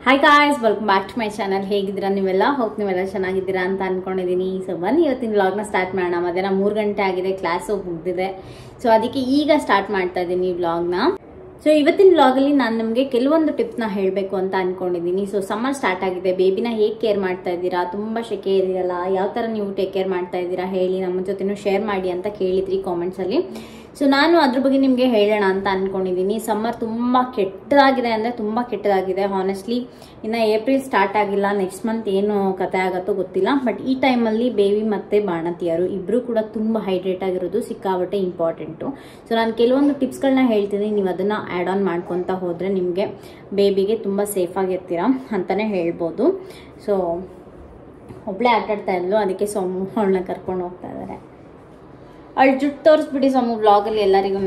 hi guys welcome back to my channel ಹೇಗಿದ್ದೀರಾ ನೀವೆಲ್ಲ ಹೋಗಿ ನೀವೆಲ್ಲ ಚೆನ್ನಾಗಿದ್ದೀರಾ ಅಂತ ಅನ್ಕೊಂಡಿದ್ದೀನಿ ಸೊ ಬನ್ನಿ ಇವತ್ತಿನ ವ್ಲಾಗ್ನ ಸ್ಟಾರ್ಟ್ ಮಾಡೋಣ ಮಧ್ಯಾಹ್ನ ಮೂರು ಗಂಟೆ ಆಗಿದೆ ಕ್ಲಾಸು ಮುಗ್ದಿದೆ ಸೊ ಅದಕ್ಕೆ ಈಗ ಸ್ಟಾರ್ಟ್ ಮಾಡ್ತಾ ಇದ್ದೀನಿ ವ್ಲಾಗ್ನ ಸೊ ಇವತ್ತಿನ ವ್ಲಾಗಲ್ಲಿ ನಾನು ನಿಮಗೆ ಕೆಲವೊಂದು ಟಿಪ್ಸ್ನ ಹೇಳಬೇಕು ಅಂತ ಅನ್ಕೊಂಡಿದ್ದೀನಿ ಸೊ ಸಮ್ಮರ್ ಸ್ಟಾರ್ಟ್ ಆಗಿದೆ ಬೇಬಿನ ಹೇಗೆ ಕೇರ್ ಮಾಡ್ತಾ ಇದ್ದೀರಾ ತುಂಬ ಶೆಕೆ ಇದೆಯಲ್ಲ ಯಾವ ಥರ ನೀವು ಟೇಕ್ ಕೇರ್ ಮಾಡ್ತಾ ಇದ್ದೀರಾ ಹೇಳಿ ನಮ್ಮ ಜೊತೆನೂ ಶೇರ್ ಮಾಡಿ ಅಂತ ಕೇಳಿದ್ರಿ ಕಾಮೆಂಟ್ಸಲ್ಲಿ ಸೊ ನಾನು ಅದ್ರ ಬಗ್ಗೆ ನಿಮಗೆ ಹೇಳೋಣ ಅಂತ ಅನ್ಕೊಂಡಿದ್ದೀನಿ ಸಮ್ಮರ್ ತುಂಬ ಕೆಟ್ಟದಾಗಿದೆ ಅಂದರೆ ತುಂಬ ಕೆಟ್ಟದಾಗಿದೆ ಹಾನೆಸ್ಟ್ಲಿ ಇನ್ನು ಏಪ್ರಿಲ್ ಸ್ಟಾರ್ಟ್ ಆಗಿಲ್ಲ ನೆಕ್ಸ್ಟ್ ಮಂತ್ ಏನು ಕತೆ ಆಗುತ್ತೋ ಗೊತ್ತಿಲ್ಲ ಬಟ್ ಈ ಟೈಮಲ್ಲಿ ಬೇಬಿ ಮತ್ತು ಬಾಣತಿಯರು ಇಬ್ಬರು ಕೂಡ ತುಂಬ ಹೈಡ್ರೇಟ್ ಆಗಿರೋದು ಸಿಕ್ಕಾಬಟ್ಟೆ ಇಂಪಾರ್ಟೆಂಟು ಸೊ ನಾನು ಕೆಲವೊಂದು ಟಿಪ್ಸ್ಗಳನ್ನ ಹೇಳ್ತೀನಿ ನೀವು ಅದನ್ನು ಆ್ಯಡ್ ಆನ್ ಮಾಡ್ಕೊತಾ ಹೋದರೆ ನಿಮಗೆ ಬೇಬಿಗೆ ತುಂಬ ಸೇಫಾಗಿರ್ತೀರಾ ಅಂತಲೇ ಹೇಳ್ಬೋದು ಸೊ ಒಬ್ಬಳೇ ಆಟಾಡ್ತಾ ಇದ್ಲು ಅದಕ್ಕೆ ಸೋಮು ಅವಳನ್ನ ಕರ್ಕೊಂಡು ಹೋಗ್ತಾ ಇದ್ದಾರೆ ಅವಳು ಜುಟ್ಟು ತೋರಿಸ್ಬಿಡಿ ಸೋಮು ವ್ಲಾಗಲ್ಲಿ ಎಲ್ಲರಿಗೂ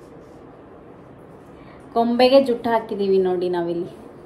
ಕೊಂಬೆಗೆ ಜುಟ್ಟು ಹಾಕಿದೀವಿ ನೋಡಿ ನಾವಿಲ್ಲಿ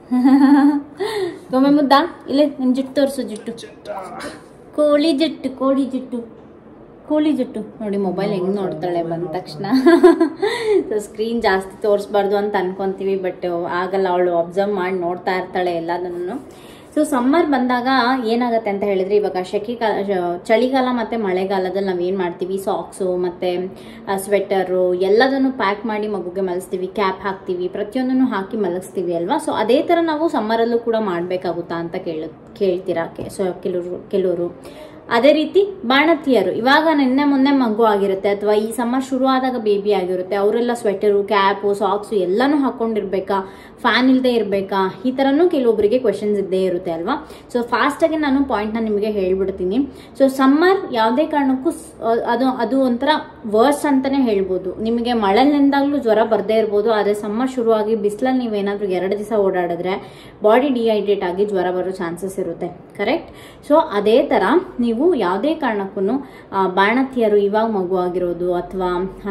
ಗೊಂಬೆ ಮುದ್ದ ಇಲ್ಲ ನಿನ್ ಜುಟ್ಟು ತೋರಿಸು ಜುಟ್ಟು ಕೋಳಿ ಜುಟ್ಟು ಕೋಳಿ ಜುಟ್ಟು ಕೋಳಿ ಜುಟ್ಟು ನೋಡಿ ಮೊಬೈಲ್ ಹೆಂಗ್ ನೋಡ್ತಾಳೆ ಬಂದ ತಕ್ಷಣ ಸೊ ಸ್ಕ್ರೀನ್ ಜಾಸ್ತಿ ತೋರಿಸ್ಬಾರ್ದು ಅಂತ ಅನ್ಕೊಂತೀವಿ ಬಟ್ ಆಗಲ್ಲ ಅವಳು ಅಬ್ಸರ್ವ್ ಮಾಡಿ ನೋಡ್ತಾ ಇರ್ತಾಳೆ ಎಲ್ಲದನ್ನು ಸೊ ಸಮ್ಮರ್ ಬಂದಾಗ ಏನಾಗುತ್ತೆ ಅಂತ ಹೇಳಿದ್ರೆ ಇವಾಗ ಶೆಕೆ ಕಾಲ ಚಳಿಗಾಲ ಮತ್ತು ಮಳೆಗಾಲದಲ್ಲಿ ನಾವು ಏನು ಮಾಡ್ತೀವಿ ಸಾಕ್ಸು ಮತ್ತು ಸ್ವೆಟರು ಎಲ್ಲದನ್ನು ಪ್ಯಾಕ್ ಮಾಡಿ ಮಗುಗೆ ಮಲಗಿಸ್ತೀವಿ ಕ್ಯಾಪ್ ಹಾಕ್ತೀವಿ ಪ್ರತಿಯೊಂದನ್ನು ಹಾಕಿ ಮಲಗಿಸ್ತೀವಿ ಅಲ್ವಾ ಸೊ ಅದೇ ಥರ ನಾವು ಸಮ್ಮರಲ್ಲೂ ಕೂಡ ಮಾಡಬೇಕಾಗುತ್ತಾ ಅಂತ ಕೇಳ ಕೇಳ್ತೀರಾ ಕೆ ಸೊ ಕೆಲವರು ಕೆಲವರು ಅದೇ ರೀತಿ ಬಾಣತಿಯರು ಇವಾಗ ನಿನ್ನೆ ಮೊನ್ನೆ ಮಗು ಆಗಿರುತ್ತೆ ಅಥವಾ ಈ ಸಮ್ಮರ್ ಶುರು ಆದಾಗ ಬೇಬಿ ಆಗಿರುತ್ತೆ ಅವರೆಲ್ಲ ಸ್ವೆಟರು ಕ್ಯಾಪು ಸಾಕ್ಸು ಎಲ್ಲನೂ ಹಾಕೊಂಡಿರ್ಬೇಕಾ ಫ್ಯಾನ್ ಇಲ್ಲದೆ ಇರಬೇಕಾ ಈ ಥರನೂ ಕೆಲವೊಬ್ಬರಿಗೆ ಕ್ವೆಶನ್ಸ್ ಇದ್ದೇ ಇರುತ್ತೆ ಅಲ್ವಾ ಸೊ ಫಾಸ್ಟಾಗಿ ನಾನು ಪಾಯಿಂಟ್ನ ನಿಮಗೆ ಹೇಳ್ಬಿಡ್ತೀನಿ ಸೊ ಸಮ್ಮರ್ ಯಾವುದೇ ಕಾರಣಕ್ಕೂ ಸ್- ಅದು ಅದು ಒಂಥರ ವರ್ಸ್ ಅಂತಲೇ ಹೇಳ್ಬೋದು ನಿಮಗೆ ಮಳೆಲಿಂದಾಗಲೂ ಜ್ವರ ಬರದೇ ಇರ್ಬೋದು ಆದರೆ ಸಮ್ಮರ್ ಶುರುವಾಗಿ ಬಿಸಿಲಲ್ಲಿ ನೀವೇನಾದರೂ ಎರಡು ದಿವಸ ಓಡಾಡಿದ್ರೆ ಬಾಡಿ ಡಿಹೈಡ್ರೇಟ್ ಆಗಿ ಜ್ವರ ಬರೋ ಚಾನ್ಸಸ್ ಇರುತ್ತೆ ಕರೆಕ್ಟ್ ಸೊ ಅದೇ ಥರ ನೀವು ಯಾವುದೇ ಕಾರಣಕ್ಕೂ ಬಾಣತಿಯರು ಇವಾಗ ಮಗು ಆಗಿರೋದು ಅಥವಾ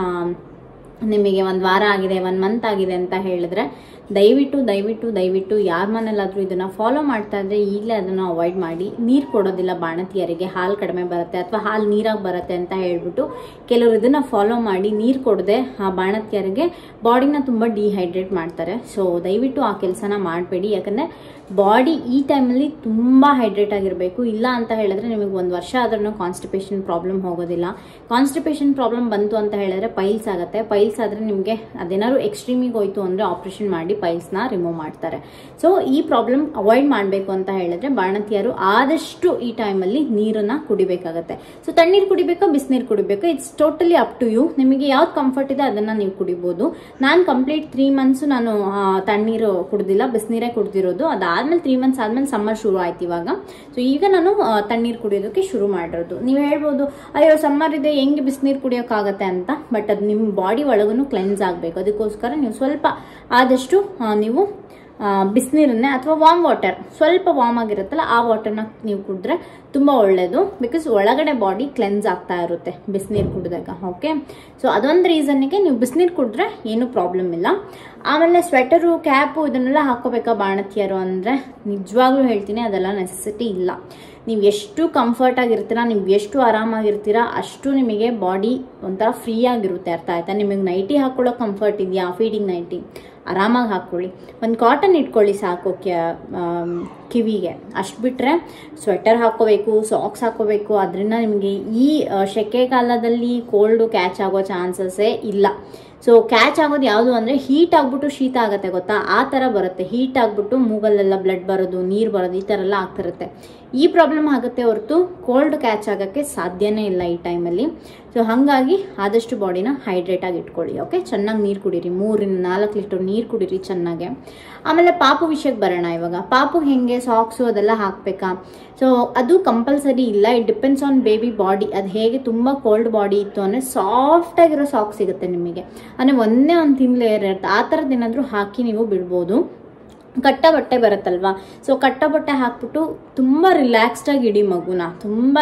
ನಿಮಗೆ ಒಂದು ವಾರ ಆಗಿದೆ ಒಂದು ಮಂತ್ ಆಗಿದೆ ಅಂತ ಹೇಳಿದ್ರೆ ದಯವಿಟ್ಟು ದಯವಿಟ್ಟು ದಯವಿಟ್ಟು ಯಾರ ಮನೇಲಾದರೂ ಇದನ್ನು ಫಾಲೋ ಮಾಡ್ತಾ ಇದ್ರೆ ಈಗಲೇ ಅದನ್ನು ಅವಾಯ್ಡ್ ಮಾಡಿ ನೀರು ಕೊಡೋದಿಲ್ಲ ಬಾಣತಿಯರಿಗೆ ಹಾಲು ಕಡಿಮೆ ಬರುತ್ತೆ ಅಥವಾ ಹಾಲು ನೀರಾಗಿ ಬರುತ್ತೆ ಅಂತ ಹೇಳ್ಬಿಟ್ಟು ಕೆಲವರು ಇದನ್ನು ಫಾಲೋ ಮಾಡಿ ನೀರು ಕೊಡದೆ ಆ ಬಾಣತಿಯರಿಗೆ ಬಾಡಿನ ತುಂಬ ಡಿಹೈಡ್ರೇಟ್ ಮಾಡ್ತಾರೆ ಸೊ ದಯವಿಟ್ಟು ಆ ಕೆಲಸನ ಮಾಡಬೇಡಿ ಯಾಕಂದರೆ ಬಾಡಿ ಈ ಟೈಮಲ್ಲಿ ತುಂಬ ಹೈಡ್ರೇಟ್ ಆಗಿರಬೇಕು ಇಲ್ಲ ಅಂತ ಹೇಳಿದ್ರೆ ನಿಮಗೆ ಒಂದು ವರ್ಷ ಆದ್ರೂ ಕಾನ್ಸ್ಟಿಪೇಷನ್ ಪ್ರಾಬ್ಲಮ್ ಹೋಗೋದಿಲ್ಲ ಕಾನ್ಸ್ಟಿಪೇಷನ್ ಪ್ರಾಬ್ಲಮ್ ಬಂತು ಅಂತ ಹೇಳಿದ್ರೆ ಪೈಲ್ಸ್ ಆಗುತ್ತೆ ಪೈಲ್ಸ್ ಆದರೆ ನಿಮಗೆ ಅದೇನಾದ್ರು ಎಕ್ಸ್ಟ್ರೀಮಿಗೆ ಹೋಯ್ತು ಅಂದರೆ ಆಪ್ರೇಷನ್ ಮಾಡಿ ಪೈಲ್ಸ್ನ ರಿಮೂವ್ ಮಾಡ್ತಾರೆ ಸೊ ಈ ಪ್ರಾಬ್ಲಮ್ ಅವಾಯ್ಡ್ ಮಾಡಬೇಕು ಅಂತ ಹೇಳಿದ್ರೆ ಬಾಣತಿಯರು ಆದಷ್ಟು ಈ ಟೈಮಲ್ಲಿ ನೀರನ್ನ ಕುಡಿಬೇಕಾಗತ್ತೆ ಸೊ ತಣ್ಣೀರು ಕುಡಿಬೇಕಾ ಬಿಸಿನೀರು ಕುಡಿಬೇಕಾ it's totally up to you ನಿಮಗೆ ಯಾವ್ದು ಕಂಫರ್ಟ್ ಇದೆ ಅದನ್ನ ನೀವು ಕುಡಿಬೋದು ನಾನು ಕಂಪ್ಲೀಟ್ ತ್ರೀ ಮಂತ್ಸ್ ನಾನು ಆ, ತಣ್ಣೀರು ಕುಡ್ದಿಲ್ಲ ಬಿಸಿನೀರೇ ಕುಡ್ದಿರೋದು ಅದಾದ್ಮೇಲೆ ತ್ರೀ ಮಂತ್ಸ್ ಆದ್ಮೇಲೆ ಸಮ್ಮರ್ ಶುರು ಆಯ್ತು ಇವಾಗ ಸೊ ಈಗ ನಾನು ಆ, ತಣ್ಣೀರು ಕುಡಿಯೋದಕ್ಕೆ ಶುರು ಮಾಡಿರೋದು ನೀವು ಹೇಳ್ಬೋದು ಅಯ್ಯೋ ಸಮ್ಮರ್ ಇದೆ ಹೆಂಗೆ ಬಿಸಿನೀರು ಕುಡಿಯೋಕ್ಕಾಗತ್ತೆ ಅಂತ ಬಟ್ ಅದು ನಿಮ್ಮ ಬಾಡಿ ಒಳಗೂ ಕ್ಲೆನ್ಸ್ ಆಗಬೇಕು ಅದಕ್ಕೋಸ್ಕರ ನೀವು ಸ್ವಲ್ಪ ಆದಷ್ಟು ಆ, ನೀವು ಬಿಸಿನೀರನ್ನೇ ಅಥವಾ ವಾಮ್ ವಾಟರ್ ಸ್ವಲ್ಪ ವಾಮ್ ಆಗಿರುತ್ತಲ್ಲ ಆ ವಾಟರ್ನ ನೀವು ಕುಡಿದ್ರೆ ತುಂಬ ಒಳ್ಳೆಯದು ಬಿಕಾಸ್ ಒಳಗಡೆ ಬಾಡಿ ಕ್ಲೆನ್ಸ್ ಆಗ್ತಾ ಇರುತ್ತೆ ಬಿಸಿನೀರು ಕುಡಿದಾಗ ಓಕೆ ಸೊ ಅದೊಂದು ರೀಸನ್ನಿಗೆ ನೀವು ಬಿಸಿನೀರು ಕುಡಿದ್ರೆ ಏನೂ ಪ್ರಾಬ್ಲಮ್ ಇಲ್ಲ ಆಮೇಲೆ ಸ್ವೆಟರು ಕ್ಯಾಪು ಇದನ್ನೆಲ್ಲ ಹಾಕೋಬೇಕಾ ಬಾಣತಿಯರು ಅಂದರೆ ನಿಜವಾಗ್ಲೂ ಹೇಳ್ತೀನಿ ಅದೆಲ್ಲ ನೆಸೆಸಿಟಿ ಇಲ್ಲ ನೀವು ಎಷ್ಟು ಕಂಫರ್ಟ್ ಆಗಿರ್ತೀರಾ ನೀವು ಎಷ್ಟು ಆರಾಮಾಗಿರ್ತೀರಾ ಅಷ್ಟು ನಿಮಗೆ ಬಾಡಿ ಒಂಥರ ಫ್ರೀ ಆಗಿರುತ್ತೆ ಅರ್ಥ ಆಯ್ತಾ ನಿಮಗೆ ನೈಟಿ ಹಾಕೊಳ್ಳೋ ಕಂಫರ್ಟ್ ಇದೆಯಾ ಫೀಡಿಂಗ್ ನೈಟಿ ಆರಾಮಾಗಿ ಹಾಕ್ಕೊಳ್ಳಿ ಒಂದು ಕಾಟನ್ ಇಟ್ಕೊಳ್ಳಿ ಸಾಕು ಕ್ಯ- ಆಮ್, ಕಿವಿಗೆ ಅಷ್ಟು ಬಿಟ್ಟರೆ ಸ್ವೆಟರ್ ಹಾಕೋಬೇಕು ಸಾಕ್ಸ್ ಹಾಕೋಬೇಕು ಅದರಿಂದ ನಿಮಗೆ ಈ ಆ, ಸೆಕೆಗಾಲದಲ್ಲಿ ಕೋಲ್ಡು ಕ್ಯಾಚ್ ಆಗೋ ಚಾನ್ಸಸ್ಸೇ ಇಲ್ಲ ಸೊ ಕ್ಯಾಚ್ ಆಗೋದು ಯಾವುದು ಅಂದರೆ ಹೀಟ್ ಆಗ್ಬಿಟ್ಟು ಶೀತ ಆಗುತ್ತೆ ಗೊತ್ತಾ ಆ ಥರ ಬರುತ್ತೆ ಹೀಟ್ ಆಗ್ಬಿಟ್ಟು ಮೂಗಲ್ಲೆಲ್ಲ ಬ್ಲಡ್ ಬರೋದು ನೀರು ಬರೋದು ಈ ಥರ ಎಲ್ಲ ಆಗ್ತಿರುತ್ತೆ ಈ ಪ್ರಾಬ್ಲಮ್ ಆಗುತ್ತೆ ಹೊರತು ಕೋಲ್ಡ್ ಕ್ಯಾಚ್ ಆಗೋಕ್ಕೆ ಸಾಧ್ಯನೇ ಇಲ್ಲ ಈ ಟೈಮಲ್ಲಿ ಸೊ ಹಾಗಾಗಿ ಆದಷ್ಟು ಬಾಡಿನ ಹೈಡ್ರೇಟ್ ಆಗಿ ಇಟ್ಕೊಳ್ಳಿ ಓಕೆ ಚೆನ್ನಾಗಿ ನೀರು ಕುಡೀರಿ ಮೂರಿಂದ ನಾಲ್ಕು ಲೀಟರ್ ನೀರು ಕುಡೀರಿ ಚೆನ್ನಾಗೆ ಆಮೇಲೆ ಪಾಪು ವಿಷಯಕ್ಕೆ ಬರೋಣ ಇವಾಗ ಪಾಪು ಹೆಂಗೆ ಸಾಕ್ಸು ಅದೆಲ್ಲ ಹಾಕಬೇಕಾ ಸೊ ಅದು ಕಂಪಲ್ಸರಿ ಇಲ್ಲ it depends on baby body ಅದು ಹೇಗೆ ತುಂಬ ಕೋಲ್ಡ್ ಬಾಡಿ ಇತ್ತು ಅಂದರೆ ಸಾಫ್ಟ್ ಆಗಿರೋ ಸಾಕ್ಸ್ ಸಿಗುತ್ತೆ ನಿಮಗೆ ಅಂದರೆ ಒಂದೇ ಒಂದು ತಿನ್ ಲೇಯರ್ ಇರುತ್ತೆ ಆ ಥರದ್ದು ಏನಾದರೂ ಹಾಕಿ ನೀವು ಬಿಡ್ಬೋದು ಕಟ್ಟ ಬಟ್ಟೆ ಬರುತ್ತಲ್ವಾ ಸೊ ಕಟ್ಟ ಬಟ್ಟೆ ಹಾಕ್ಬಿಟ್ಟು ತುಂಬ ರಿಲ್ಯಾಕ್ಸ್ಡ್ ಆಗಿ ಇಡಿ ಮಗುನ ತುಂಬ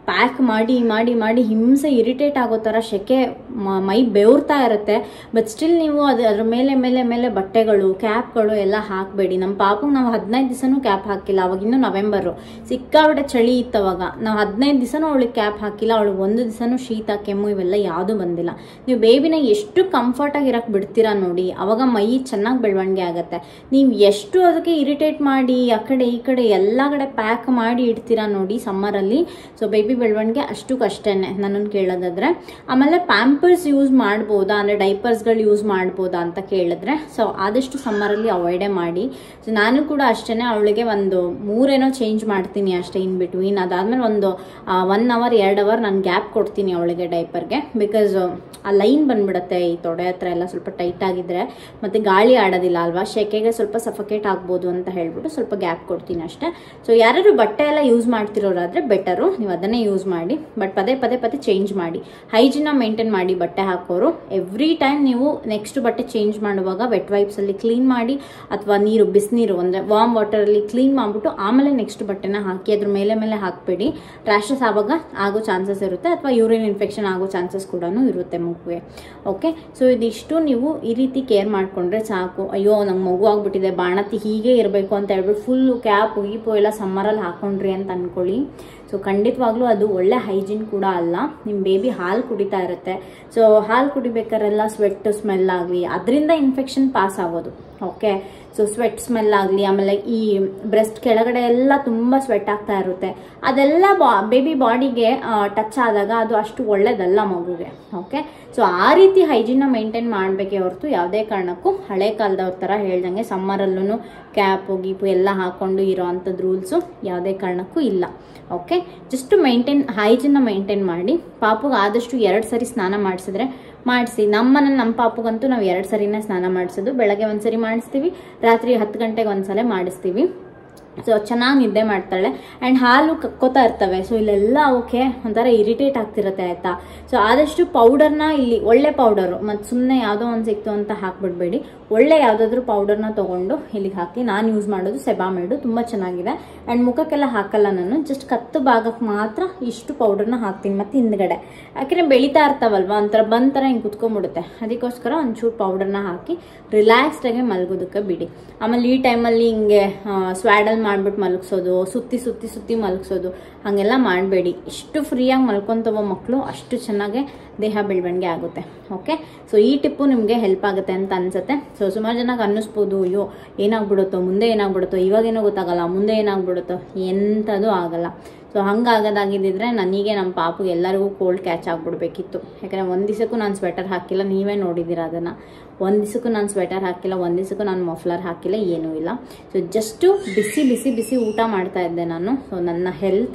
ಪ್ಯಾಕ್ ಮಾಡಿ ಮಾಡಿ ಮಾಡಿ ಹಿಂಸೆ ಇರಿಟೇಟ್ ಆಗೋ ಥರ ಸೆಕೆ ಮ- ಮೈ ಬೆವರ್ತಾ ಇರುತ್ತೆ ಬಟ್ ಸ್ಟಿಲ್ ನೀವು ಅದು ಅದ್ರ ಮೇಲೆ ಮೇಲೆ ಮೇಲೆ ಬಟ್ಟೆಗಳು ಕ್ಯಾಪ್ಗಳು ಎಲ್ಲ ಹಾಕಬೇಡಿ ನಮ್ಮ ಪಾಪಗೆ ನಾವು ಹದಿನೈದು ದಿವಸನೂ ಕ್ಯಾಪ್ ಹಾಕಿಲ್ಲ ಅವಾಗ ಇನ್ನೂ ನವೆಂಬರು ಸಿಕ್ಕಾಬಿಟ್ಟೆ ಚಳಿ ಇತ್ತು ಅವಾಗ ನಾವು ಹದಿನೈದು ದಿವಸನೂ ಅವಳಿಗೆ ಕ್ಯಾಪ್ ಹಾಕಿಲ್ಲ ಅವಳಿಗೆ ಒಂದು ದಿವಸನೂ ಶೀತ ಕೆಮ್ಮು ಇವೆಲ್ಲ ಯಾವುದೂ ಬಂದಿಲ್ಲ ನೀವು ಬೇಬಿನ ಎಷ್ಟು ಕಂಫರ್ಟಾಗಿ ಇರಕ್ಕೆ ಬಿಡ್ತೀರಾ ನೋಡಿ ಅವಾಗ ಮೈ ಚೆನ್ನಾಗಿ ಬೆಳವಣಿಗೆ ಆಗುತ್ತೆ ನೀವು ಎಷ್ಟು ಅದಕ್ಕೆ ಇರಿಟೇಟ್ ಮಾಡಿ ಆ ಕಡೆ ಈ ಕಡೆ ಎಲ್ಲ ಕಡೆ ಪ್ಯಾಕ್ ಮಾಡಿ ಇಡ್ತೀರಾ ನೋಡಿ ಸಮ್ಮರಲ್ಲಿ ಸೊ ಬೇಬಿ ಬೆಳವಣಿಗೆ ಅಷ್ಟಕ್ಕಷ್ಟೇನೆ ನನ್ನನ್ನು ಕೇಳೋದಾದ್ರೆ ಆಮೇಲೆ ಪ್ಯಾಂಪರ್ಸ್ ಯೂಸ್ ಮಾಡ್ಬೋದಾ ಅಂದರೆ ಡೈಪರ್ಸ್ಗಳು ಯೂಸ್ ಮಾಡ್ಬೋದಾ ಅಂತ ಕೇಳಿದ್ರೆ ಸೊ ಆದಷ್ಟು ಸಮ್ಮರಲ್ಲಿ ಅವಾಯ್ಡೇ ಮಾಡಿ ಸೊ ನಾನು ಕೂಡ ಅಷ್ಟೇ ಅವಳಿಗೆ ಒಂದು ಮೂರೇನೋ ಚೇಂಜ್ ಮಾಡ್ತೀನಿ ಅಷ್ಟೇ ಇನ್ ಬಿಟ್ವೀನ್ ಅದಾದ್ಮೇಲೆ ಒಂದು ಒನ್ ಅವರ್ ಎರಡು ಅವರ್ ನಾನು ಗ್ಯಾಪ್ ಕೊಡ್ತೀನಿ ಅವಳಿಗೆ ಡೈಪರ್ಗೆ ಬಿಕಾಸ್ ಆ ಲೈನ್ ಬಂದ್ಬಿಡುತ್ತೆ ಈ ತೊಡೆ ಹತ್ರ ಎಲ್ಲ ಸ್ವಲ್ಪ ಟೈಟ್ ಆಗಿದ್ರೆ ಮತ್ತೆ ಗಾಳಿ ಆಡೋದಿಲ್ಲ ಅಲ್ವಾ ಶೆಕೆಗೆ ಸ್ವಲ್ಪ ಸಫಕೇಟ್ ಆಗ್ಬೋದು ಅಂತ ಹೇಳ್ಬಿಟ್ಟು ಸ್ವಲ್ಪ ಗ್ಯಾಪ್ ಕೊಡ್ತೀನಿ ಅಷ್ಟೇ ಸೊ ಯಾರಾದ್ರು ಬಟ್ಟೆ ಎಲ್ಲ ಯೂಸ್ ಮಾಡ್ತಿರೋರಾದ್ರೆ ಬೆಟರು ನೀವು ಅದನ್ನೇ ಯೂಸ್ ಮಾಡಿ ಬಟ್ ಪದೇ ಪದೇ ಪದೇ ಚೇಂಜ್ ಮಾಡಿ ಹೈಜಿನ ಮೇಂಟೈನ್ ಮಾಡಿ ಬಟ್ಟೆ ಹಾಕೋರು ಎವ್ರಿ ಟೈಮ್ ನೀವು ನೆಕ್ಸ್ಟ್ ಬಟ್ಟೆ ಚೇಂಜ್ ಮಾಡುವಾಗ ವೆಟ್ ವೈಪ್ಸಲ್ಲಿ ಕ್ಲೀನ್ ಮಾಡಿ ಅಥವಾ ನೀರು ಬಿಸಿನೀರು ಅಂದರೆ ವಾರ್ಮ್ ವಾಟರಲ್ಲಿ ಕ್ಲೀನ್ ಮಾಡಿಬಿಟ್ಟು ಆಮೇಲೆ ನೆಕ್ಸ್ಟ್ ಬಟ್ಟೆನ ಹಾಕಿ ಅದ್ರ ಮೇಲೆ ಮೇಲೆ ಹಾಕಬೇಡಿ ರ್ಯಾಷಸ್ ಆವಾಗ ಆಗೋ ಚಾನ್ಸಸ್ ಇರುತ್ತೆ ಅಥವಾ ಯೂರಿನ್ ಇನ್ಫೆಕ್ಷನ್ ಆಗೋ ಚಾನ್ಸಸ್ ಕೂಡ ಇರುತ್ತೆ ಮಗುವೆ ಓಕೆ ಸೊ ಇದಿಷ್ಟು ನೀವು ಈ ರೀತಿ ಕೇರ್ ಮಾಡಿಕೊಂಡ್ರೆ ಸಾಕು ಅಯ್ಯೋ ನಂಗೆ ಮಗು ಆಗ್ಬಿಟ್ಟಿದೆ ಬಾಣತಿ ಹೀಗೆ ಇರಬೇಕು ಅಂತ ಹೇಳ್ಬಿಟ್ಟು ಫುಲ್ಲು ಕ್ಯಾಪು ಗೀಪು ಎಲ್ಲ ಸಮ್ಮರಲ್ಲಿ ಹಾಕೊಂಡ್ರಿ ಅಂತ ಅನ್ಕೊಳ್ಳಿ ಸೊ ಖಂಡಿತವಾಗ್ಲೂ ಅದು ಒಳ್ಳೆ ಹೈಜೀನ್ ಕೂಡ ಅಲ್ಲ ನಿಮ್ಮ ಬೇಬಿ ಹಾಲು ಕುಡಿತಾ ಇರುತ್ತೆ ಸೊ ಹಾಲು ಕುಡಿಬೇಕಾರೆಲ್ಲ ಸ್ವೆಟ್ ಸ್ಮೆಲ್ ಆಗಲಿ ಅದರಿಂದ ಇನ್ಫೆಕ್ಷನ್ ಪಾಸ್ ಆಗೋದು ಓಕೆ ಸೊ ಸ್ವೆಟ್ ಸ್ಮೆಲ್ ಆಗಲಿ ಆಮೇಲೆ ಈ ಬ್ರೆಸ್ಟ್ ಕೆಳಗಡೆ ಎಲ್ಲ ತುಂಬ ಸ್ವೆಟ್ ಆಗ್ತಾ ಇರುತ್ತೆ ಅದೆಲ್ಲ ಬಾ ಬೇಬಿ ಬಾಡಿಗೆ ಟಚ್ ಆದಾಗ ಅದು ಅಷ್ಟು ಒಳ್ಳೇದಲ್ಲ ಮಗುಗೆ ಓಕೆ ಸೊ ಆ ರೀತಿ ಹೈಜೀನ್ನ ಮೇಂಟೈನ್ ಮಾಡಬೇಕೇ ಹೊರತು ಯಾವುದೇ ಕಾರಣಕ್ಕೂ ಹಳೆ ಕಾಲದವ್ರ ಥರ ಹೇಳ್ದಂಗೆ ಸಮ್ಮರಲ್ಲೂ ಕ್ಯಾಪು ಗೀಪು ಎಲ್ಲ ಹಾಕೊಂಡು ಇರೋ ಅಂಥದ್ದು ರೂಲ್ಸು ಯಾವುದೇ ಕಾರಣಕ್ಕೂ ಇಲ್ಲ ಓಕೆ ಜಸ್ಟ್ ಮೈಂಟೈನ್ ಹೈಜಿನ್ನ ಮೇಂಟೈನ್ ಮಾಡಿ ಪಾಪುಗೆ ಆದಷ್ಟು ಎರಡು ಸರಿ ಸ್ನಾನ ಮಾಡಿಸಿದ್ರೆ ಮಾಡಿಸಿ ನಮ್ಮನ್ನ ನಮ್ಮ ಪಾಪುಗಂತೂ ನಾವು ಎರಡು ಸರಿನೇ ಸ್ನಾನ ಮಾಡಿಸೋದು ಬೆಳಗ್ಗೆ ಒಂದ್ಸರಿ ಮಾಡಿಸ್ತೀವಿ ರಾತ್ರಿ ಹತ್ತು ಗಂಟೆಗೆ ಒಂದ್ಸಲ ಮಾಡಿಸ್ತೀವಿ ಸೊ ಚೆನ್ನಾಗಿ ನಿದ್ದೆ ಮಾಡ್ತಾಳೆ ಆ್ಯಂಡ್ ಹಾಲು ಕಕ್ಕೋತಾ ಇರ್ತವೆ ಸೊ ಇಲ್ಲೆಲ್ಲ ಅವಕ್ಕೆ ಒಂಥರ ಇರಿಟೇಟ್ ಆಗ್ತಿರುತ್ತೆ ಆಯ್ತಾ ಸೊ ಆದಷ್ಟು ಪೌಡರ್ನ ಇಲ್ಲಿ ಒಳ್ಳೆ ಪೌಡರು ಮತ್ತು ಸುಮ್ಮನೆ ಯಾವುದೋ ಒಂದು ಸಿಕ್ತು ಅಂತ ಹಾಕ್ಬಿಡ್ಬೇಡಿ ಒಳ್ಳೆ ಯಾವುದಾದ್ರೂ ಪೌಡರ್ನ ತೊಗೊಂಡು ಇಲ್ಲಿಗೆ ಹಾಕಿ ನಾನು ಯೂಸ್ ಮಾಡೋದು ಸೆಬಾಮೇಡು ತುಂಬ ಚೆನ್ನಾಗಿದೆ ಆ್ಯಂಡ್ ಮುಖಕ್ಕೆಲ್ಲ ಹಾಕಲ್ಲ ನಾನು ಜಸ್ಟ್ ಕತ್ತು ಭಾಗಕ್ಕೆ ಮಾತ್ರ ಇಷ್ಟು ಪೌಡರ್ನ ಹಾಕ್ತೀನಿ ಮತ್ತು ಹಿಂದ್ಗಡೆ ಯಾಕೆಂದರೆ ಬೆಳೀತಾ ಇರ್ತಾವಲ್ವ ಒಂಥರ ಬಂದ್ ಥರ ಹಿಂಗೆ ಕುತ್ಕೊಂಡ್ಬಿಡುತ್ತೆ ಅದಕ್ಕೋಸ್ಕರ ಒಂಚೂರು ಪೌಡರ್ನ ಹಾಕಿ ರಿಲ್ಯಾಕ್ಸ್ಡಾಗೆ ಮಲಗೋದಕ್ಕೆ ಬಿಡಿ ಆಮೇಲೆ ಈ ಟೈಮಲ್ಲಿ ಹಿಂಗೆ ಸ್ವ್ಯಾಡಲ್ ಮಾಡ್ಬಿಟ್ಟು ಮಲಗಿಸೋದು ಸುತ್ತಿ ಸುತ್ತಿ ಸುತ್ತಿ ಮಲಗಿಸೋದು ಹಾಗೆಲ್ಲ ಮಾಡಬೇಡಿ ಎಷ್ಟು ಫ್ರೀಯಾಗಿ ಮಲ್ಕೊತವ ಮಕ್ಕಳು ಅಷ್ಟು ಚೆನ್ನಾಗಿ ದೇಹ ಬೆಳವಣಿಗೆ ಆಗುತ್ತೆ ಓಕೆ ಸೊ ಈ ಟಿಪ್ಪು ನಿಮಗೆ ಹೆಲ್ಪ್ ಆಗುತ್ತೆ ಅಂತ ಅನ್ಸುತ್ತೆ ಸೊ ಸುಮಾರು ಜನಕ್ಕೆ ಅನ್ನಿಸ್ಬೋದು ಅಯ್ಯೋ ಏನಾಗ್ಬಿಡುತ್ತೋ ಮುಂದೆ ಏನಾಗ್ಬಿಡುತ್ತೋ ಇವಾಗೇನೋ ಗೊತ್ತಾಗಲ್ಲ ಮುಂದೆ ಏನಾಗ್ಬಿಡುತ್ತೋ ಎಂಥದ್ದು ಆಗಲ್ಲ ಸೊ ಹಂಗಾಗೋದಾಗಿದ್ದಿದ್ರೆ ನನಗೆ ನಮ್ಮ ಪಾಪು ಎಲ್ಲರಿಗೂ ಕೋಲ್ಡ್ ಕ್ಯಾಚ್ ಆಗಿಬಿಡ್ಬೇಕಿತ್ತು ಯಾಕಂದರೆ ಒಂದು ದಿವಸಕ್ಕೂ ನಾನು ಸ್ವೆಟರ್ ಹಾಕಿಲ್ಲ ನೀವೇ ನೋಡಿದ್ದೀರ ಅದನ್ನು ಒಂದು ದಿವಸಕ್ಕೂ ನಾನು ಸ್ವೆಟರ್ ಹಾಕಿಲ್ಲ ಒಂದು ದಿವಸಕ್ಕೂ ನಾನು ಮಫ್ಲರ್ ಹಾಕಿಲ್ಲ ಏನೂ ಇಲ್ಲ ಸೊ ಜಸ್ಟು ಬಿಸಿ ಬಿಸಿ ಬಿಸಿ ಊಟ ಮಾಡ್ತಾ ಇದ್ದೆ ನಾನು ಸೊ ನನ್ನ ಹೆಲ್ತ್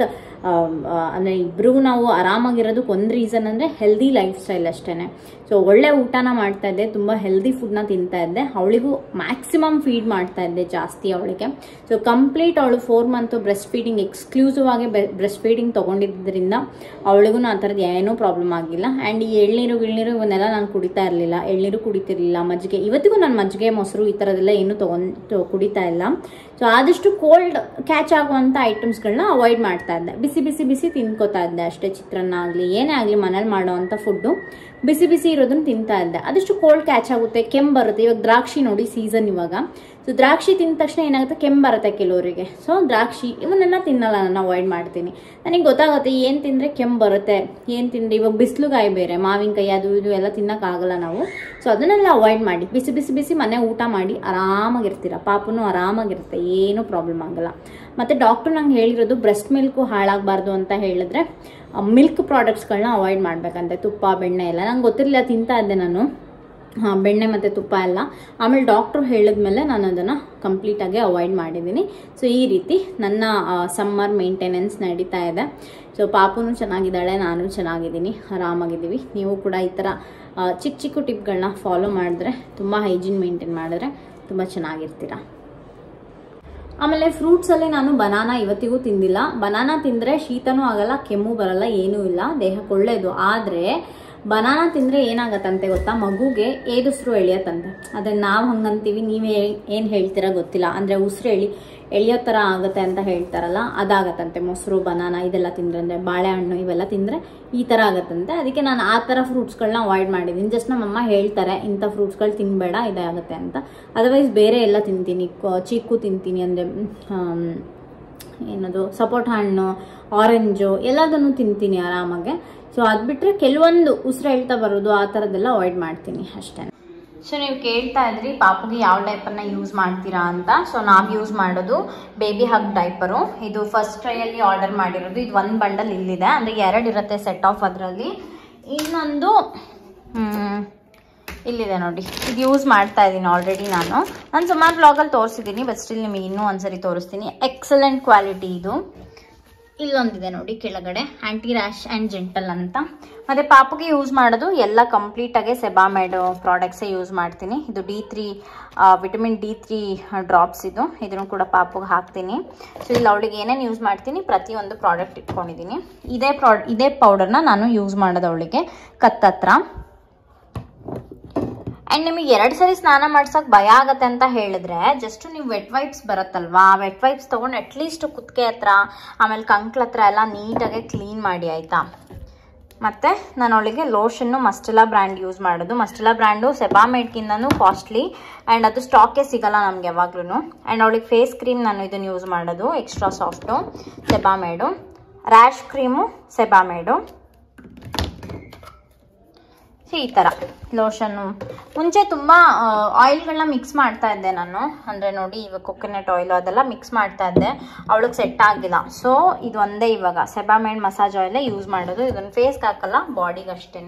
ಅಂದರೆ ಇಬ್ರಿಗೂ ನಾವು ಆರಾಮಾಗಿರೋದಕ್ಕೆ ಒಂದು ರೀಸನ್ ಅಂದರೆ ಹೆಲ್ದಿ ಲೈಫ್ ಸ್ಟೈಲ್ ಅಷ್ಟೇ ಸೊ ಒಳ್ಳೆ ಊಟನ ಮಾಡ್ತಾ ಇದ್ದೆ ತುಂಬ ಹೆಲ್ದಿ ಫುಡ್ನ ತಿಂತಾ ಇದ್ದೆ ಅವಳಿಗೂ ಮ್ಯಾಕ್ಸಿಮಮ್ ಫೀಡ್ ಮಾಡ್ತಾ ಇದ್ದೆ ಜಾಸ್ತಿ ಅವಳಿಗೆ ಸೊ ಕಂಪ್ಲೀಟ್ ಅವಳು four month breastfeeding exclusive ಆಗಿ ಬ್ರೆಸ್ಟ್ ಫೀಡಿಂಗ್ ತೊಗೊಂಡಿದ್ದರಿಂದ ಅವಳಿಗೂ ಆ ಥರದ್ದು ಏನೂ ಪ್ರಾಬ್ಲಮ್ ಆಗಿಲ್ಲ ಆ್ಯಂಡ್ ಈ ಎಳ್ನೀರು ಗಿಳ್ನೀರು ಇವನ್ನೆಲ್ಲ ನಾನು ಕುಡಿತಾ ಇರಲಿಲ್ಲ ಎಳ್ನೀರು ಕುಡಿತಿರ್ಲಿಲ್ಲ ಮಜ್ಜಿಗೆ ಇವತ್ತಿಗೂ ನಾನು ಮಜ್ಜಿಗೆ ಮೊಸರು ಈ ಥರದ್ದೆಲ್ಲ ಏನೂ ತೊಗೊಂಡು ಕುಡಿತಾ ಇಲ್ಲ ಸೊ ಆದಷ್ಟು ಕೋಲ್ಡ್ ಕ್ಯಾಚ್ ಆಗುವಂಥ ಐಟಮ್ಸ್ಗಳನ್ನ ಅವಾಯ್ಡ್ ಮಾಡ್ತಾ ಇದ್ದೆ ಬಿಸಿ ಬಿಸಿ ಬಿಸಿ ತಿನ್ಕೋತಾ ಇದ್ದೆ ಅಷ್ಟೇ ಚಿತ್ರಾನ್ನ ಆಗಲಿ ಏನೇ ಆಗಲಿ ಮನೇಲಿ ಮಾಡೋವಂಥ ಫುಡ್ಡು ಬಿಸಿ ಬಿಸಿ ಇರೋದನ್ನ ತಿಂತಾ ಇದ್ದೆ ಅದಷ್ಟು ಕೋಲ್ಡ್ ಕ್ಯಾಚ್ ಆಗುತ್ತೆ ಕೆಮ್ಮು ಬರುತ್ತೆ ಇವಾಗ ದ್ರಾಕ್ಷಿ ನೋಡಿ ಸೀಸನ್ ಇವಾಗ ಸೊ ದ್ರಾಕ್ಷಿ ತಿಂದ ತಕ್ಷಣ ಏನಾಗುತ್ತೆ ಕೆಮ್ಮು ಬರುತ್ತೆ ಕೆಲವರಿಗೆ ಸೊ ದ್ರಾಕ್ಷಿ ಇವನ್ನೆಲ್ಲ ತಿನ್ನಲ್ಲ ನಾನು ಅವಾಯ್ಡ್ ಮಾಡ್ತೀನಿ ನನಗೆ ಗೊತ್ತಾಗುತ್ತೆ ಏನು ತಿಂದರೆ ಕೆಮ್ಮು ಬರುತ್ತೆ ಏನು ತಿಂದರೆ ಇವಾಗ ಬಿಸಿಲುಗಾಯಿ ಬೇರೆ ಮಾವಿನಕಾಯಿ ಅದು ಇದು ಎಲ್ಲ ತಿನ್ನೋಕ್ಕಾಗಲ್ಲ ನಾವು ಸೊ ಅದನ್ನೆಲ್ಲ ಅವಾಯ್ಡ್ ಮಾಡಿ ಬಿಸಿ ಬಿಸಿ ಬಿಸಿ ಮನೆ ಊಟ ಮಾಡಿ ಆರಾಮಾಗಿರ್ತೀರ ಪಾಪನು ಆರಾಮಾಗಿರುತ್ತೆ ಏನೂ ಪ್ರಾಬ್ಲಮ್ ಆಗಲ್ಲ ಮತ್ತು ಡಾಕ್ಟ್ರು ನಂಗೆ ಹೇಳಿರೋದು ಬ್ರೆಸ್ಟ್ ಮಿಲ್ಕು ಹಾಳಾಗಬಾರ್ದು ಅಂತ ಹೇಳಿದ್ರೆ ಮಿಲ್ಕ್ ಪ್ರಾಡಕ್ಟ್ಸ್ಗಳನ್ನ ಅವಾಯ್ಡ್ ಮಾಡಬೇಕಂತೆ ತುಪ್ಪ ಬೆಣ್ಣೆ ಎಲ್ಲ ನಂಗೆ ಗೊತ್ತಿರಲಿಲ್ಲ ತಿಂತಾ ಇದ್ದೆ ನಾನು ಹಾಂ ಬೆಣ್ಣೆ ಮತ್ತು ತುಪ್ಪ ಎಲ್ಲ ಆಮೇಲೆ ಡಾಕ್ಟ್ರು ಹೇಳಿದ್ಮೇಲೆ ನಾನು ಅದನ್ನು ಕಂಪ್ಲೀಟಾಗಿ ಅವಾಯ್ಡ್ ಮಾಡಿದ್ದೀನಿ ಸೊ ಈ ರೀತಿ ನನ್ನ ಸಮ್ಮರ್ ಮೇಂಟೆನೆನ್ಸ್ ನಡೀತಾ ಇದೆ ಸೊ ಪಾಪುನು ಚೆನ್ನಾಗಿದ್ದಾಳೆ ನಾನು ಚೆನ್ನಾಗಿದ್ದೀನಿ ಆರಾಮಾಗಿದ್ದೀವಿ ನೀವು ಕೂಡ ಈ ಥರ ಆ, ಚಿಕ್ಕ ಚಿಕ್ಕ ಟಿಪ್ಗಳನ್ನ ಫಾಲೋ ಮಾಡಿದ್ರೆ ತುಂಬ ಹೈಜೀನ್ ಮೇಂಟೈನ್ ಮಾಡಿದ್ರೆ ತುಂಬ ಚೆನ್ನಾಗಿರ್ತೀರ ಆಮೇಲೆ ಫ್ರೂಟ್ಸಲ್ಲಿ ನಾನು ಬನಾನಾ ಇವತ್ತಿಗೂ ತಿಂದಿಲ್ಲ ಬನಾನಾ ತಿಂದರೆ ಶೀತನೂ ಆಗಲ್ಲ ಕೆಮ್ಮು ಬರಲ್ಲ ಏನೂ ಇಲ್ಲ ದೇಹಕ್ಕೆ ಒಳ್ಳೆಯದು ಆದರೆ ಬನಾನಾ ತಿಂದರೆ ಏನಾಗತ್ತಂತೆ ಗೊತ್ತಾ ಮಗುಗೆ ಏದು ಉಸಿರು ಎಳಿಯತ್ತಂತೆ ಅದೇ ನಾವು ಹಂಗಂತೀವಿ ನೀವೇ ಏನು ಹೇಳ್ತೀರಾ ಗೊತ್ತಿಲ್ಲ ಅಂದರೆ ಉಸಿರು ಎಳಿ ಎಳೆಯೋ ಥರ ಆಗುತ್ತೆ ಅಂತ ಹೇಳ್ತಾರಲ್ಲ ಅದಾಗತ್ತಂತೆ ಮೊಸರು ಬನಾನಾ ಇದೆಲ್ಲ ತಿಂದ್ರೆ ಅಂದರೆ ಬಾಳೆಹಣ್ಣು ಇವೆಲ್ಲ ತಿಂದರೆ ಈ ಥರ ಆಗತ್ತಂತೆ ಅದಕ್ಕೆ ನಾನು ಆ ಥರ ಫ್ರೂಟ್ಸ್ಗಳನ್ನ ಅವಾಯ್ಡ್ ಮಾಡಿದ್ದೀನಿ ಜಸ್ಟ್ ನಮ್ಮಮ್ಮ ಹೇಳ್ತಾರೆ ಇಂಥ ಫ್ರೂಟ್ಸ್ಗಳು ತಿನ್ನಬೇಡ ಇದಾಗುತ್ತೆ ಅಂತ ಅದರ್ವೈಸ್ ಬೇರೆ ಎಲ್ಲ ತಿಂತೀನಿ ಕೊ- ಚಿಕ್ಕು ತಿಂತೀನಿ ಅಂದರೆ ಏನದು ಸಪೋಟ ಹಣ್ಣು ಆರೆಂಜು ಎಲ್ಲದನ್ನು ತಿಂತೀನಿ ಆರಾಮಾಗೆ ಸೊ ಅದು ಬಿಟ್ಟರೆ ಕೆಲವೊಂದು ಉಸಿರು ಹೇಳ್ತಾ ಬರೋದು ಆ ಥರದ್ದೆಲ್ಲ ಅವಾಯ್ಡ್ ಮಾಡ್ತೀನಿ ಅಷ್ಟೇ ಸೊ ನೀವು ಕೇಳ್ತಾ ಇದ್ರಿ ಪಾಪುಗೆ ಯಾವ ಡೈಪರ್ನ ಯೂಸ್ ಮಾಡ್ತೀರಾ ಅಂತ ಸೊ ನಾವು ಯೂಸ್ ಮಾಡೋದು ಬೇಬಿ ಹಗ್ ಡೈಪರು ಇದು ಫಸ್ಟ್ ಟ್ರೈಯಲ್ಲಿ ಆರ್ಡರ್ ಮಾಡಿರೋದು ಇದು ಒಂದು ಬಂಡಲ್ ಇಲ್ಲಿದೆ ಅಂದರೆ ಎರಡು ಇರುತ್ತೆ ಸೆಟ್ ಆಫ್ ಅದರಲ್ಲಿ ಇನ್ನೊಂದು ಮ್, ಇಲ್ಲಿದೆ ನೋಡಿ ಇದು ಯೂಸ್ ಮಾಡ್ತಾ ಇದ್ದೀನಿ ಆಲ್ರೆಡಿ ನಾನು ನಾನು ಸುಮಾರು ಬ್ಲಾಗಲ್ಲಿ ತೋರಿಸಿದ್ದೀನಿ ಬಟ್ ಸ್ಟಿಲ್ ನಿಮಗೆ ಇನ್ನೂ ಒಂದ್ಸರಿ ತೋರಿಸ್ತೀನಿ ಎಕ್ಸಲೆಂಟ್ ಕ್ವಾಲಿಟಿ ಇದು ಇಲ್ಲೊಂದಿದೆ ನೋಡಿ ಕೆಳಗಡೆ ಆಂಟಿ ರ್ಯಾಶ್ ಆ್ಯಂಡ್ ಜೆಂಟಲ್ ಅಂತ ಮತ್ತೆ ಪಾಪುಗೆ ಯೂಸ್ ಮಾಡೋದು ಎಲ್ಲ ಕಂಪ್ಲೀಟಾಗಿ ಸೆಬಾಮೆಡ್ ಪ್ರಾಡಕ್ಟ್ಸೇ ಯೂಸ್ ಮಾಡ್ತೀನಿ ಇದು D three vitamin D three drops ಇದು ಇದನ್ನು ಕೂಡ ಪಾಪುಗೆ ಹಾಕ್ತೀನಿ ಸೊ ಇಲ್ಲಿ ಅವಳಿಗೆ ಏನೇನು ಯೂಸ್ ಮಾಡ್ತೀನಿ ಪ್ರತಿಯೊಂದು ಪ್ರಾಡಕ್ಟ್ ಇಟ್ಕೊಂಡಿದ್ದೀನಿ ಇದೇ ಪ್ರಾಡ್ ಇದೇ ಪೌಡರ್ನ ನಾನು ಯೂಸ್ ಮಾಡೋದು ಅವಳಿಗೆ ಕತ್ತತ್ರ ಆ್ಯಂಡ್ ನಿಮಗೆ ಎರಡು ಸರಿ ಸ್ನಾನ ಮಾಡ್ಸೋಕೆ ಭಯ ಆಗತ್ತೆ ಅಂತ ಹೇಳಿದ್ರೆ ಜಸ್ಟ್ ನೀವು ವೆಟ್ ವೈಪ್ಸ್ ಬರುತ್ತಲ್ವಾ ಆ ವೆಟ್ ವೈಪ್ಸ್ ತೊಗೊಂಡು ಅಟ್ಲೀಸ್ಟ್ ಕುತ್ತಿಗೆ ಹತ್ರ ಆಮೇಲೆ ಕಂಕ್ಳ ಹತ್ರ ಎಲ್ಲ ನೀಟಾಗಿ ಕ್ಲೀನ್ ಮಾಡಿ ಆಯಿತಾ ಮತ್ತು ನಾನು ಅವಳಿಗೆ ಲೋಷನ್ನು ಮಸ್ಟೆಲಾ ಬ್ರ್ಯಾಂಡ್ ಯೂಸ್ ಮಾಡೋದು ಮಸ್ಟೆಲಾ ಬ್ರ್ಯಾಂಡು ಸೆಬಾಮೇಡ್ಕಿಂತನೂ ಕಾಸ್ಟ್ಲಿ ಆ್ಯಂಡ್ ಅದು ಸ್ಟಾಕೇ ಸಿಗಲ್ಲ ನಮ್ಗೆ ಯಾವಾಗ್ಲೂ ಆ್ಯಂಡ್ ಅವಳಿಗೆ ಫೇಸ್ ಕ್ರೀಮ್ ನಾನು ಇದನ್ನು ಯೂಸ್ ಮಾಡೋದು extra soft Sebamed rash cream Sebamed so ಈ ಥರ ಲೋಷನ್ನು ಮುಂಚೆ ತುಂಬ ಆಯಿಲ್ಗಳನ್ನ ಮಿಕ್ಸ್ ಮಾಡ್ತಾ ಇದ್ದೆ ನಾನು ಅಂದರೆ ನೋಡಿ ಇವಾಗ ಕೊಕೊನಟ್ ಆಯಿಲ್ ಅದೆಲ್ಲ ಮಿಕ್ಸ್ ಮಾಡ್ತಾ ಇದ್ದೆ ಅವಳಿಗೆ ಸೆಟ್ ಆಗಿಲ್ಲ ಸೊ ಇದು ಒಂದೇ ಇವಾಗ ಸೆಬಾಮೇಡ್ ಮಸಾಜ್ ಆಯಿಲೇ ಯೂಸ್ ಮಾಡೋದು ಇದನ್ನು ಫೇಸ್ಗೆ ಹಾಕಲ್ಲ ಬಾಡಿಗೆ ಅಷ್ಟೇ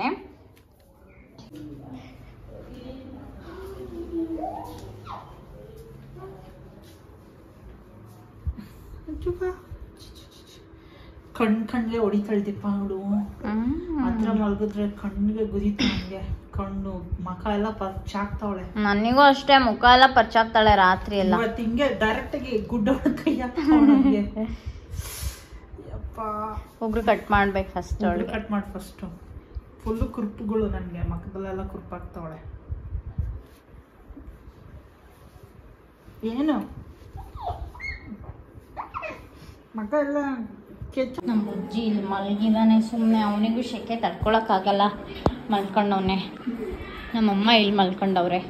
ಕಣ್ ಕಣ್ಗೆ ಹೊಡಿತಾಳ್ದಿಪ್ಪ ಅವಳು ಹತ್ರ ಮಲಗಿದ್ರೆ ಕಣ್ಣಿಗೆ ಗುದಿತು ನಂಗೆ ಕಣ್ಣು ಮಕ ಎಲ್ಲ ಪರ್ಚಾಗ್ತಾವಳೆ ನನಗೂ ಅಷ್ಟೇ ಮುಖ ಎಲ್ಲ ಪರ್ಚಾಗ್ತಾಳೆ ರಾತ್ರಿ ಎಲ್ಲ ಇವತ್ತು ಹಿಂಗೆ ಡೈರೆಕ್ಟ್ ಆಗಿ ಗುಡ್ಡ ಕೈ ಹಾಕ್ತಾವ್ ನಂಗೆ ಯಪ್ಪ ಒಬ್ರು ಕಟ್ ಮಾಡ್ಬೇಕು ಫಸ್ಟ್ ಅವಳಿಗೆ ಕಟ್ ಮಾಡಿ ಫಸ್ಟು ಫುಲ್ಲು ಕುರುಪುಗಳು ನನಗೆ ಮಕ್ಕದಲ್ಲೆಲ್ಲ ಕುರುಪಾಗ್ತಾವಳೆ ಏನು ಮಗ ಎಲ್ಲ ಕೆಚ್ಚ ನಮ್ಮ ಅಜ್ಜಿ ಇಲ್ಲಿ ಮಲಗಿದಾನೆ ಸುಮ್ಮನೆ ಅವನಿಗೂ ಶೆಕೆ ತಡ್ಕೊಳಕ್ಕಾಗಲ್ಲ ಮಲ್ಕೊಂಡವನೆ ನಮ್ಮಮ್ಮ ಇಲ್ಲಿ ಮಲ್ಕೊಂಡವ್ರೆ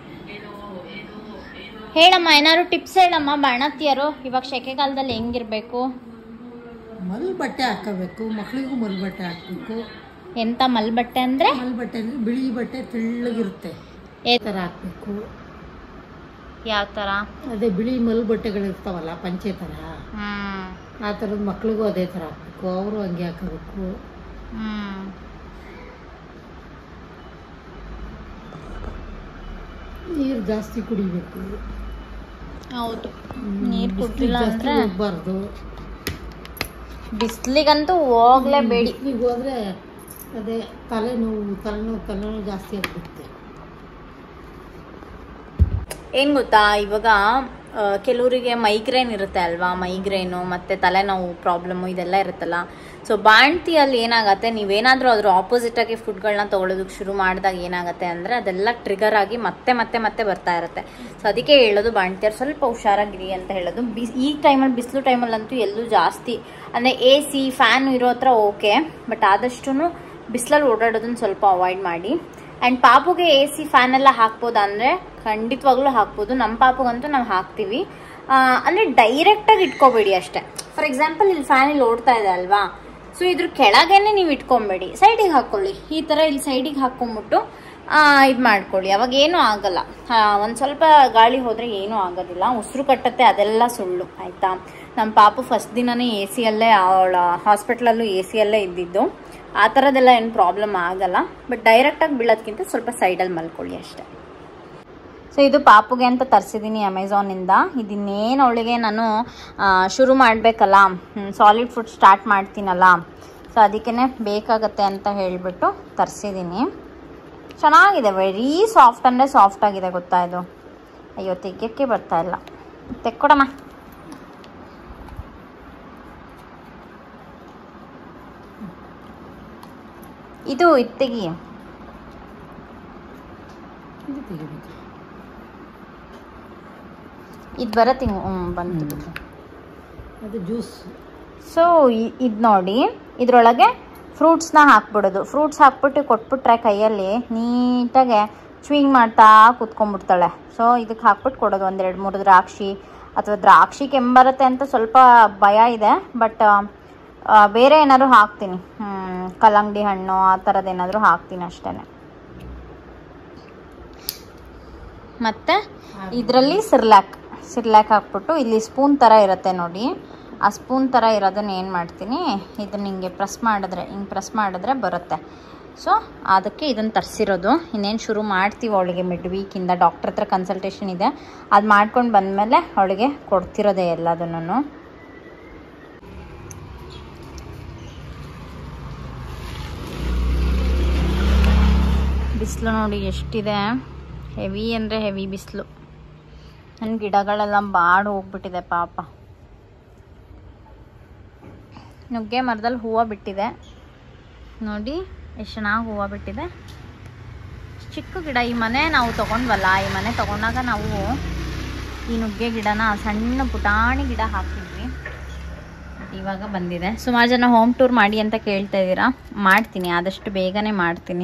ಹೇಳಮ್ಮ ಏನಾದ್ರು ಟಿಪ್ಸ್ ಹೇಳಮ್ಮ ಬಾಣತಿಯರು ಇವಾಗ ಶೆಕೆಗಾಲದಲ್ಲಿ ಹೆಂಗಿರ್ಬೇಕು ಮಲ್ ಬಟ್ಟೆ ಹಾಕೋಬೇಕು ಮಕ್ಕಳಿಗೂ ಮಲ್ ಬಟ್ಟೆ ಹಾಕಬೇಕು ಎಂತ ಮಲ್ ಬಟ್ಟೆ ಅಂದ್ರೆ ಮಲ್ ಬಟ್ಟೆ ಅಂದರೆ ಬಿಳಿ ಬಟ್ಟೆ ತೆಳ್ಳಗಿರುತ್ತೆ ಏ ಈ ಥರ ಹಾಕಬೇಕು ಯಾವ ಥರ ಅದೇ ಬಿಳಿ ಮಲ್ ಬಟ್ಟೆಗಳಿರ್ತಾವಲ್ಲ ಪಂಚೆ ಥರ ಹ್ಮ್ ಆ ಥರದ ಮಕ್ಳಿಗೂ ಅದೇ ಥರ ಹಾಕಬೇಕು ಅವರು ಹಂಗೆ ಹಾಕೋಬೇಕು ಹ್ಮ್ ನೀರು ಜಾಸ್ತಿ ಕುಡಿಬೇಕು ಹೌದು ನೀರ್ ಕುಡ್ದಿಲ್ಲ ಜಾಸ್ತಿ ಅಂದ್ರೆ ಹೋಗ್ಬಾರ್ದು ಬಿಸ್ಲಿಗಂತೂ ಹೋಗ್ಲೇಬೇಡಿ ಬಿಸ್ಲಿಗೆ ಹೋದ್ರೆ ಅದೇ ತಲೆನೋವು ತಲೆನೋವು ತಲೆನೋವು ಜಾಸ್ತಿ ಆಗ್ಬಿಡುತ್ತೆ ಏನು ಗೊತ್ತಾ ಇವಾಗ ಆ, ಕೆಲವರಿಗೆ ಮೈಗ್ರೇನ್ ಇರುತ್ತೆ ಅಲ್ವಾ ಮೈಗ್ರೇನು ಮತ್ತು ತಲೆನೋವು ಪ್ರಾಬ್ಲಮ್ಮು ಇದೆಲ್ಲ ಇರುತ್ತಲ್ಲ ಸೊ ಬಾಣ್ತಿಯಲ್ಲಿ ಏನಾಗುತ್ತೆ ನೀವೇನಾದರೂ ಅದ್ರ ಆಪೋಸಿಟಾಗಿ ಫುಡ್ಗಳನ್ನ ತೊಗೊಳೋದಕ್ಕೆ ಶುರು ಮಾಡಿದಾಗ ಏನಾಗುತ್ತೆ ಅಂದರೆ ಅದೆಲ್ಲ ಟ್ರಿಗರ್ ಆಗಿ ಮತ್ತೆ ಮತ್ತೆ ಮತ್ತೆ ಬರ್ತಾ ಇರುತ್ತೆ ಸೊ ಅದಕ್ಕೆ ಹೇಳೋದು ಬಾಣ್ತಿಯರು ಸ್ವಲ್ಪ ಹುಷಾರಾಗಿರಿ ಅಂತ ಹೇಳೋದು ಬಿಸ್ ಈ ಟೈಮಲ್ಲಿ ಬಿಸಿಲು ಟೈಮಲ್ಲಂತೂ ಎಲ್ಲೂ ಜಾಸ್ತಿ ಅಂದರೆ ಎ ಸಿ ಫ್ಯಾನ್ ಇರೋ ಹತ್ರ ಓಕೆ ಬಟ್ ಆದಷ್ಟು ಬಿಸಿಲಲ್ಲಿ ಓಡಾಡೋದನ್ನ ಸ್ವಲ್ಪ ಅವಾಯ್ಡ್ ಮಾಡಿ ಆ್ಯಂಡ್ ಪಾಪುಗೆ ಎ ಸಿ ಫ್ಯಾನ್ ಎಲ್ಲ ಹಾಕ್ಬೋದಾ ಅಂದರೆ ಖಂಡಿತವಾಗ್ಲೂ ಹಾಕ್ಬೋದು ನಮ್ಮ ಪಾಪುಗಂತೂ ನಾವು ಹಾಕ್ತೀವಿ ಆ, ಅಂದರೆ ಡೈರೆಕ್ಟಾಗಿ ಇಟ್ಕೋಬೇಡಿ ಅಷ್ಟೇ ಫಾರ್ ಎಕ್ಸಾಂಪಲ್ ಇಲ್ಲಿ ಫ್ಯಾನ್ ಇಲ್ಲಿ ಓಡ್ತಾ ಇದೆ ಅಲ್ವಾ ಸೊ ಇದ್ರ ಕೆಳಗೇನೆ ನೀವು ಇಟ್ಕೊಂಬೇಡಿ ಸೈಡಿಗೆ ಹಾಕ್ಕೊಳ್ಳಿ ಈ ಥರ ಇಲ್ಲಿ ಸೈಡಿಗೆ ಹಾಕ್ಕೊಂಬಿಟ್ಟು ಇದು ಮಾಡ್ಕೊಳ್ಳಿ ಅವಾಗ ಏನೂ ಆಗಲ್ಲ ಒಂದು ಸ್ವಲ್ಪ ಗಾಳಿ ಹೋದರೆ ಏನೂ ಆಗೋದಿಲ್ಲ ಉಸಿರು ಕಟ್ಟತ್ತೆ ಅದೆಲ್ಲ ಸುಳ್ಳು ಆಯಿತಾ ನಮ್ಮ ಪಾಪು ಫಸ್ಟ್ ದಿನನೇ ಎ ಸಿಯಲ್ಲೇ ಅವಳ ಹಾಸ್ಪಿಟ್ಲಲ್ಲೂ ಎ ಸಿಯಲ್ಲೇ ಇದ್ದಿದ್ದು ಆ ಥರದ್ದೆಲ್ಲ ಏನು ಪ್ರಾಬ್ಲಮ್ ಆಗಲ್ಲ ಬಟ್ ಡೈರೆಕ್ಟಾಗಿ ಬೀಳೋದ್ಕಿಂತ ಸ್ವಲ್ಪ ಸೈಡಲ್ಲಿ ಮಲ್ಕೊಳ್ಳಿ ಅಷ್ಟೇ ಸೊ ಇದು ಪಾಪುಗೆ ಅಂತ ತರಿಸಿದ್ದೀನಿ ಅಮೆಝಾನಿಂದ ಇದನ್ನೇನು ಅವಳಿಗೆ ನಾನು ಆ, ಶುರು ಮಾಡಬೇಕಲ್ಲ ಸಾಲಿಡ್ ಫುಡ್ ಸ್ಟಾರ್ಟ್ ಮಾಡ್ತೀನಲ್ಲ ಸೊ ಅದಕ್ಕೇ ಬೇಕಾಗತ್ತೆ ಅಂತ ಹೇಳಿಬಿಟ್ಟು ತರಿಸಿದ್ದೀನಿ ಚೆನ್ನಾಗಿದೆ ವೆರಿ ಸಾಫ್ಟ್ ಅಂದರೆ ಸಾಫ್ಟ್ ಆಗಿದೆ ಗೊತ್ತಾ ಇದು ಅಯ್ಯೋ ತೆಗಿಯೋಕ್ಕೆ ಬರ್ತಾ ಇಲ್ಲ ತೆಕ್ಕೊಡಮ್ಮ ಇದು ಇದು ತೆಗಿ ಇದು ತೆಗಿಬೇಕು ಇದು ಬರತ್ತೆ ಹಿಂಗೆ ಹ್ಞೂ ಬಂತು ಅದು ಜ್ಯೂಸ್ ಸೊ ಇದು ನೋಡಿ ಇದರೊಳಗೆ ಫ್ರೂಟ್ಸ್ನ ಹಾಕ್ಬಿಡೋದು ಫ್ರೂಟ್ಸ್ ಹಾಕ್ಬಿಟ್ಟು ಕೊಟ್ಬಿಟ್ರೆ ಕೈಯಲ್ಲಿ ನೀಟಾಗೆ ಸ್ವಿಂಗ್ ಮಾಡ್ತಾ ಕೂತ್ಕೊಂಡ್ಬಿಡ್ತಾಳೆ ಸೊ ಇದಕ್ಕೆ ಹಾಕ್ಬಿಟ್ಟು ಕೊಡೋದು ಒಂದೆರಡು ಮೂರು ದ್ರಾಕ್ಷಿ ಅಥವಾ ದ್ರಾಕ್ಷಿ ಕೆಂಬರುತ್ತೆ ಅಂತ ಸ್ವಲ್ಪ ಭಯ ಇದೆ ಬಟ್ ಬೇರೆ ಏನಾದ್ರು ಹಾಕ್ತೀನಿ ಹ್ಮ್, ಕಲ್ಲಂಗಡಿ ಹಣ್ಣು ಆ ಥರದ್ದು ಏನಾದರೂ ಹಾಕ್ತೀನಿ ಅಷ್ಟೇ ಮತ್ತು ಇದರಲ್ಲಿ ಸಿರ್ಲ್ಯಾಕ್ ಸಿರ್ಲ್ಯಾಕ್ ಹಾಕ್ಬಿಟ್ಟು ಇಲ್ಲಿ ಸ್ಪೂನ್ ಥರ ಇರುತ್ತೆ ನೋಡಿ ಆ ಸ್ಪೂನ್ ಥರ ಇರೋದನ್ನ ಏನು ಮಾಡ್ತೀನಿ ಇದನ್ನ ಹಿಂಗೆ ಪ್ರೆಸ್ ಮಾಡಿದ್ರೆ ಹಿಂಗೆ ಪ್ರೆಸ್ ಮಾಡಿದ್ರೆ ಬರುತ್ತೆ ಸೊ ಅದಕ್ಕೆ ಇದನ್ನು ತರಿಸಿರೋದು ಇನ್ನೇನು ಶುರು ಮಾಡ್ತೀವಿ ಅವಳಿಗೆ ಮಿಡ್ ವೀಕಿಂದ ಡಾಕ್ಟ್ರ್ ಹತ್ರ ಕನ್ಸಲ್ಟೇಷನ್ ಇದೆ ಅದು ಮಾಡ್ಕೊಂಡು ಬಂದಮೇಲೆ ಅವಳಿಗೆ ಕೊಡ್ತಿರೋದೆ ಎಲ್ಲದನ್ನು ಬಿಸಿಲು ನೋಡಿ ಎಷ್ಟಿದೆ ಹೆವಿ ಅಂದರೆ ಹೆವಿ ಬಿಸಿಲು ನನ್ನ ಗಿಡಗಳೆಲ್ಲ ಬಾಡು ಹೋಗ್ಬಿಟ್ಟಿದೆ ಪಾಪ ನುಗ್ಗೆ ಮರದಲ್ಲಿ ಹೂವು ಬಿಟ್ಟಿದೆ ನೋಡಿ ಎಷ್ಟು ಚೆನ್ನಾಗಿ ಹೂವು ಬಿಟ್ಟಿದೆ ಚಿಕ್ಕ ಗಿಡ ಈ ಮನೆ ನಾವು ತೊಗೊಂಡ್ವಲ್ಲ ಈ ಮನೆ ತೊಗೊಂಡಾಗ ನಾವು ಈ ನುಗ್ಗೆ ಗಿಡನ ಸಣ್ಣ ಪುಟಾಣಿ ಗಿಡ ಹಾಕಿದ್ವಿ ಇವಾಗ ಬಂದಿದೆ ಸುಮಾರು ಜನ ಹೋಮ್ ಟೂರ್ ಮಾಡಿ ಅಂತ ಕೇಳ್ತಾ ಇದ್ದೀರಾ ಮಾಡ್ತೀನಿ ಆದಷ್ಟು ಬೇಗನೆ ಮಾಡ್ತೀನಿ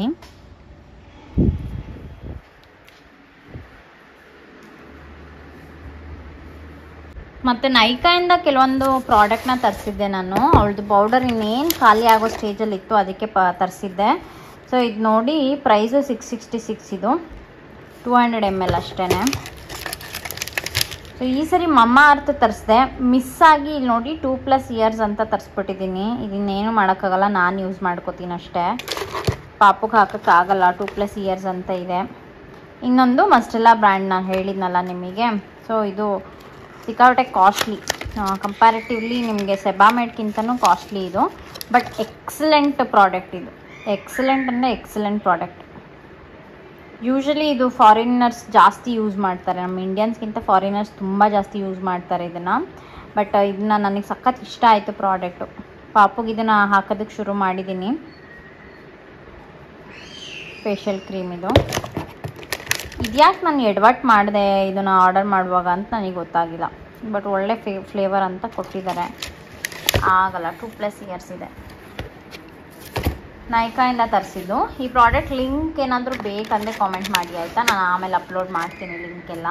ಮತ್ತು ನೈಕಾಯಿಂದ ಕೆಲವೊಂದು ಪ್ರಾಡಕ್ಟ್ನ ತರಿಸಿದ್ದೆ ನಾನು ಅವಳದು ಪೌಡರ್ ಇನ್ನೇನು ಖಾಲಿ ಆಗೋ ಸ್ಟೇಜಲ್ಲಿ ಇತ್ತು ಅದಕ್ಕೆ ಪ ತರಿಸಿದ್ದೆ ಸೊ ಇದು ನೋಡಿ ಪ್ರೈಸು ಸಿಕ್ಸ್ ಸಿಕ್ಸ್ಟಿ ಸಿಕ್ಸ್ ಇದು ಟೂ ಹಂಡ್ರೆಡ್ ಎಮ್ ಎಲ್ ಅಷ್ಟೇ ಸೊ ಈ ಸರಿ ಮಮ್ಮ ಅರ್ಥ ತರಿಸಿದೆ ಮಿಸ್ ಆಗಿ ಇಲ್ಲಿ ನೋಡಿ ಟೂ ಪ್ಲಸ್ ಇಯರ್ಸ್ ಅಂತ ತರಿಸ್ಬಿಟ್ಟಿದ್ದೀನಿ ಇದನ್ನೇನು ಮಾಡೋಕ್ಕಾಗಲ್ಲ ನಾನು ಯೂಸ್ ಮಾಡ್ಕೋತೀನಿ ಅಷ್ಟೇ ಪಾಪಕ್ಕೆ ಹಾಕೋಕ್ಕಾಗಲ್ಲ ಟೂ ಪ್ಲಸ್ ಇಯರ್ಸ್ ಅಂತ ಇದೆ ಇನ್ನೊಂದು ಮಸ್ಟೆಲ್ಲ ಬ್ರ್ಯಾಂಡ್ ನಾನು ಹೇಳಿದ್ನಲ್ಲ ನಿಮಗೆ ಸೊ ಇದು ಸಿಕ್ಕಾಪಟ್ಟೆ ಕಾಸ್ಟ್ಲಿ ಕಂಪ್ಯಾರಿಟಿವ್ಲಿ ನಿಮಗೆ ಸೆಬಾಮೆಡ್ಗಿಂತನೂ ಕಾಸ್ಟ್ಲಿ ಇದು ಬಟ್ ಎಕ್ಸಲೆಂಟ್ ಪ್ರಾಡಕ್ಟ್ ಇದು ಎಕ್ಸಲೆಂಟ್ ಅಂದರೆ ಎಕ್ಸಲೆಂಟ್ ಪ್ರಾಡಕ್ಟ್ ಯೂಶಲಿ ಇದು ಫಾರಿನರ್ಸ್ ಜಾಸ್ತಿ ಯೂಸ್ ಮಾಡ್ತಾರೆ ನಮ್ಮ ಇಂಡಿಯನ್ಸ್ಗಿಂತ ಫಾರಿನರ್ಸ್ ತುಂಬ ಜಾಸ್ತಿ ಯೂಸ್ ಮಾಡ್ತಾರೆ ಇದನ್ನು ಬಟ್ ಇದನ್ನ ನನಗೆ ಸಖತ್ ಇಷ್ಟ ಆಯಿತು ಪ್ರಾಡಕ್ಟು ಪಾಪುಗೆ ಇದನ್ನು ಹಾಕೋದಕ್ಕೆ ಶುರು ಮಾಡಿದ್ದೀನಿ ಫೇಶಿಯಲ್ ಕ್ರೀಮ್ ಇದು ಇದ್ಯಾಕೆ ನಾನು ಎಡವಟ್ ಮಾಡಿದೆ ಇದನ್ನು ಆರ್ಡರ್ ಮಾಡುವಾಗ ಅಂತ ನನಗೆ ಗೊತ್ತಾಗಿಲ್ಲ ಬಟ್ ಒಳ್ಳೆ ಫೇ ಫ್ಲೇವರ್ ಅಂತ ಕೊಟ್ಟಿದ್ದಾರೆ ಆಗಲ್ಲ ಟೂ ಪ್ಲಸ್ ಇಯರ್ಸ್ ಇದೆ ನೈಕಾಯಿಂದ ತರಿಸಿದ್ದು ಈ ಪ್ರಾಡಕ್ಟ್ ಲಿಂಕ್ ಏನಾದರೂ ಬೇಕಂದರೆ ಕಾಮೆಂಟ್ ಮಾಡಿ ಆಯಿತಾ ನಾನು ಆಮೇಲೆ ಅಪ್ಲೋಡ್ ಮಾಡ್ತೀನಿ ಲಿಂಕ್ ಎಲ್ಲ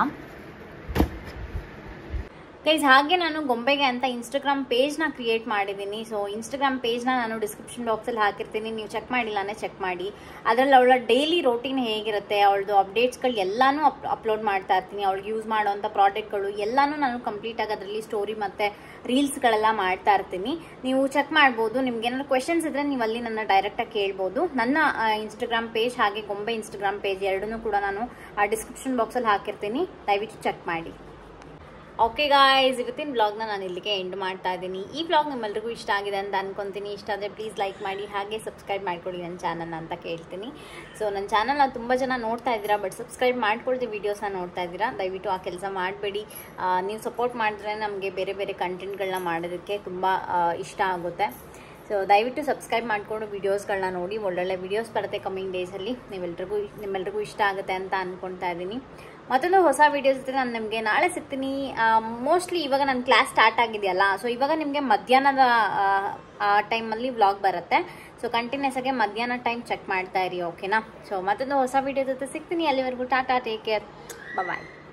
ಗೈಸ್ ಹಾಗೆ ನಾನು ಗೊಂಬೆಗೆ ಅಂತ ಇನ್ಸ್ಟಾಗ್ರಾಮ್ ಪೇಜ್ನ ಕ್ರಿಯೇಟ್ ಮಾಡಿದ್ದೀನಿ ಸೊ ಇನ್ಸ್ಟಾಗ್ರಾಮ್ ಪೇಜ್ನ ನಾನು ಡಿಸ್ಕ್ರಿಪ್ಷನ್ ಬಾಕ್ಸಲ್ಲಿ ಹಾಕಿರ್ತೀನಿ ನೀವು ಚೆಕ್ ಮಾಡಿಲ್ಲಾನೆ ಚೆಕ್ ಮಾಡಿ ಅದರಲ್ಲಿ ಅವಳ ಡೈಲಿ ರೋಟೀನ್ ಹೇಗಿರುತ್ತೆ ಅವಳದು ಅಪ್ಡೇಟ್ಸ್ಗಳು ಎಲ್ಲನೂ ಅಪ್ ಅಪ್ಲೋಡ್ ಮಾಡ್ತಾ ಇರ್ತೀನಿ ಅವಳಿಗೆ ಯೂಸ್ ಮಾಡೋವಂಥ ಪ್ರಾಡಕ್ಟ್ಗಳು ಎಲ್ಲನೂ ನಾನು ಕಂಪ್ಲೀಟಾಗಿ ಅದರಲ್ಲಿ ಸ್ಟೋರಿ ಮತ್ತು ರೀಲ್ಸ್ಗಳೆಲ್ಲ ಮಾಡ್ತಾ ಇರ್ತೀನಿ ನೀವು ಚೆಕ್ ಮಾಡ್ಬೋದು ನಿಮ್ಗೆ ಏನಾದ್ರು ಕ್ವೆಶನ್ಸ್ ಇದ್ದರೆ ನೀವು ಅಲ್ಲಿ ನನ್ನ ಡೈರೆಕ್ಟಾಗಿ ಕೇಳ್ಬೋದು ನನ್ನ ಇನ್ಸ್ಟಾಗ್ರಾಮ್ ಪೇಜ್ ಹಾಗೆ ಗೊಂಬೆ ಇನ್ಸ್ಟಾಗ್ರಾಮ್ ಪೇಜ್ ಎರಡನ್ನೂ ಕೂಡ ನಾನು ಡಿಸ್ಕ್ರಿಪ್ಷನ್ ಬಾಕ್ಸಲ್ಲಿ ಹಾಕಿರ್ತೀನಿ ದಯವಿಟ್ಟು ಚೆಕ್ ಮಾಡಿ ಓಕೆ ಗಾಯ್ಸ್ ಇವತ್ತಿನ ಬ್ಲಾಗ್ನ ನಾನು ಇಲ್ಲಿಗೆ ಎಂಡ್ ಮಾಡ್ತಾ ಇದ್ದೀನಿ ಈ ಬ್ಲಾಗ್ ನಿಮ್ಮೆಲ್ರಿಗೂ ಇಷ್ಟ ಆಗಿದೆ ಅಂತ ಅನ್ಕೊಂತೀನಿ ಇಷ್ಟ ಆದರೆ ಪ್ಲೀಸ್ ಲೈಕ್ ಮಾಡಿ ಹಾಗೆ ಸಬ್ಸ್ಕ್ರೈಬ್ ಮಾಡ್ಕೊಳ್ಳಿ ನನ್ನ ಚಾನಲ್ನ ಅಂತ ಕೇಳ್ತೀನಿ ಸೊ ನನ್ನ ಚಾನಲ್ನ ತುಂಬ ಜನ ನೋಡ್ತಾ ಇದ್ದೀರಾ ಬಟ್ ಸಬ್ಸ್ಕ್ರೈಬ್ ಮಾಡ್ಕೊಳ್ದೆ ವೀಡಿಯೋಸ್ನ ನೋಡ್ತಾ ಇದ್ದೀರಾ ದಯವಿಟ್ಟು ಆ ಕೆಲಸ ಮಾಡಬೇಡಿ ನೀವು ಸಪೋರ್ಟ್ ಮಾಡಿದ್ರೆ ನಮಗೆ ಬೇರೆ ಬೇರೆ ಕಂಟೆಂಟ್ಗಳನ್ನ ಮಾಡೋದಕ್ಕೆ ತುಂಬ ಇಷ್ಟ ಆಗುತ್ತೆ ಸೊ ದಯವಿಟ್ಟು ಸಬ್ಸ್ಕ್ರೈಬ್ ಮಾಡಿಕೊಂಡು ವೀಡಿಯೋಸ್ಗಳನ್ನ ನೋಡಿ ಒಳ್ಳೊಳ್ಳೆ ವೀಡಿಯೋಸ್ ಬರುತ್ತೆ ಕಮ್ಮಿಂಗ್ ಡೇಸಲ್ಲಿ ನೀವೆಲ್ರಿಗೂ ನಿಮ್ಮೆಲ್ರಿಗೂ ಇಷ್ಟ ಆಗುತ್ತೆ ಅಂತ ಅಂದ್ಕೊಳ್ತಾ ಇದ್ದೀನಿ ಮತ್ತೊಂದು ಹೊಸ ವೀಡಿಯೋಸ್ ಜೊತೆ ನಾನು ನಿಮಗೆ ನಾಳೆ ಸಿಗ್ತೀನಿ ಮೋಸ್ಟ್ಲಿ ಇವಾಗ ನನ್ನ ಕ್ಲಾಸ್ ಸ್ಟಾರ್ಟ್ ಆಗಿದೆಯಲ್ಲ ಸೊ ಇವಾಗ ನಿಮಗೆ ಮಧ್ಯಾಹ್ನದ ಆ ಟೈಮಲ್ಲಿ ವ್ಲಾಗ್ ಬರುತ್ತೆ ಸೊ ಕಂಟಿನ್ಯೂಸ್ ಆಗಿ ಮಧ್ಯಾಹ್ನ ಟೈಮ್ ಚೆಕ್ ಮಾಡ್ತಾ ಇರಿ ಓಕೆನಾ ಸೊ ಮತ್ತೊಂದು ಹೊಸ ವೀಡಿಯೋ ಜೊತೆ ಸಿಗ್ತೀನಿ ಅಲ್ಲಿವರೆಗೂ ಟಾಟಾ ಟೇಕ್ ಕೇರ್ ಬಾಯ್